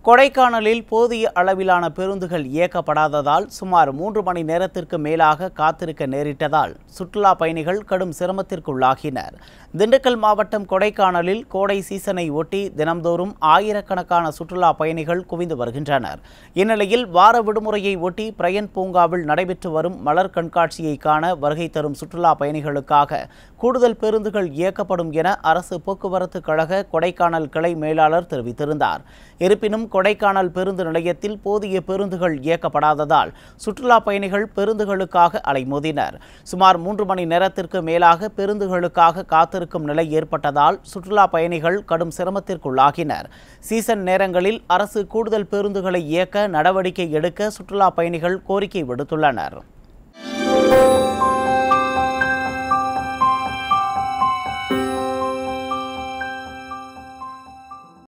கொடைக்கானலில் போதிய அளவிலான பேருந்துகள் இயக்கப்படாததால் சுமார் மூன்று மணி நேரத்திற்கு மேலாக காத்திருக்க நேரிட்டதால் சுற்றுலா பயணிகள் கடும் சிரமத்திற்குள்ளாகினர் திண்டுக்கல் மாவட்டம் கொடைக்கானலில் கோடை சீசனை ஒட்டி தினம்தோறும் ஆயிரக்கணக்கான சுற்றுலா பயணிகள் குவிந்து வருகின்றனர் இந்நிலையில் வார விடுமுறையை ஒட்டி பிரயன் பூங்காவில் நடைபெற்று வரும் மலர் கண்காட்சியை காண வருகை தரும் சுற்றுலா பயணிகளுக்காக கூடுதல் பேருந்துகள் இயக்கப்படும் என அரசு போக்குவரத்து கழக கொடைக்கானல் கிளை மேலாளர் தெரிவித்திருந்தார் இருப்பினும் கொடைக்கானல் பேருந்து நிலையத்தில் போதிய பேருந்துகள் இயக்கப்படாததால் சுற்றுலா பயணிகள் பேருந்துகளுக்காக அலைமோதினர் சுமார் மூன்று மணி நேரத்திற்கு மேலாக பேருந்துகளுக்காக காத்திருக்கும் நிலை ஏற்பட்டதால் சுற்றுலா பயணிகள் கடும் சிரமத்திற்குள்ளாகினர் சீசன் நேரங்களில் அரசு கூடுதல் பேருந்துகளை இயக்க நடவடிக்கை எடுக்க சுற்றுலா பயணிகள் கோரிக்கை விடுத்துள்ளனர்